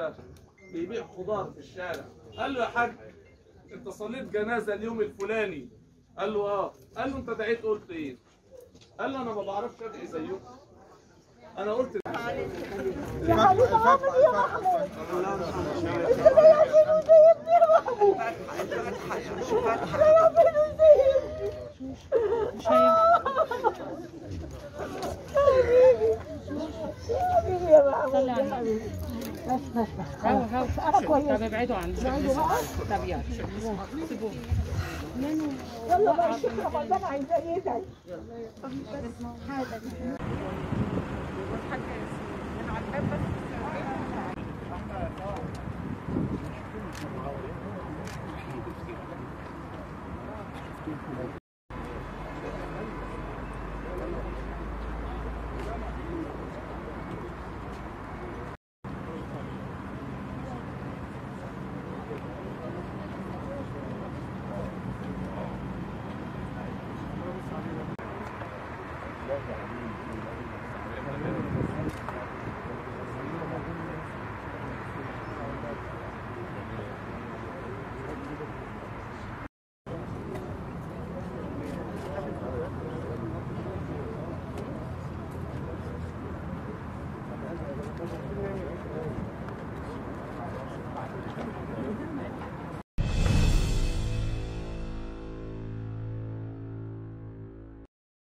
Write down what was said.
كده بيبيع خضار في الشارع قال له يا حاج انت صليت جنازه اليوم الفلاني قال له اه قال له انت دعيت قلت ايه قال له انا ما بعرفش ادعي زيكم انا قلت يا حبيبي عامل ايه يا محمود؟ انت ضيعتني زي ابني يا محمود ضيعتني زي ابني حبيبي حبيبي يا محمود يا حبيبي بس بس بس هاو هاو انا كويس طب ابعدوا عنه طب يلا سيبوه يلا بقى الشيخ رمضان عايزاه يدعي حاجه من على الباب بس